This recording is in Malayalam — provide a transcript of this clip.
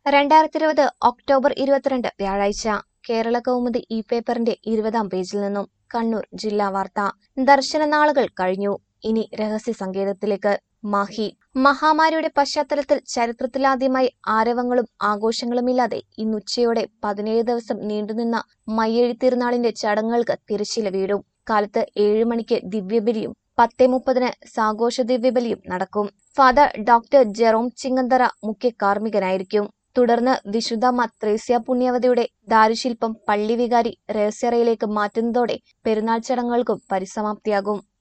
രണ്ടായിരത്തി ഇരുപത് ഒക്ടോബർ ഇരുപത്തിരണ്ട് വ്യാഴാഴ്ച കേരള കൗമുദി ഇ പേപ്പറിന്റെ ഇരുപതാം പേജിൽ നിന്നും കണ്ണൂർ ജില്ലാ വാർത്ത ദർശന നാളുകൾ കഴിഞ്ഞു ഇനി രഹസ്യ സങ്കേതത്തിലേക്ക് മാഹി മഹാമാരിയുടെ പശ്ചാത്തലത്തിൽ ചരിത്രത്തിലാദ്യമായി ആരവങ്ങളും ആഘോഷങ്ങളുമില്ലാതെ ഇന്നുച്ചയോടെ പതിനേഴ് ദിവസം നീണ്ടുനിന്ന മയ്യഴി തിരുനാളിന്റെ ചടങ്ങുകൾക്ക് തിരശ്ശീല വീഴും കാലത്ത് ഏഴ് മണിക്ക് ദിവ്യബലിയും പത്തേ മുപ്പതിന് സാഘോഷ ദിവ്യബലിയും നടക്കും ഫാദർ ഡോക്ടർ ജെറോം ചിങ്ങന്തറ മുഖ്യ കാർമ്മികനായിരിക്കും തുടർന്ന് വിശുദ്ധ മത്രേസ്യ പുണ്യവതിയുടെ ദാരുശില്പം പള്ളി വികാരി രഹസ്യറയിലേക്ക് മാറ്റുന്നതോടെ പെരുന്നാൾ ചടങ്ങുകൾക്കും പരിസമാപ്തിയാകും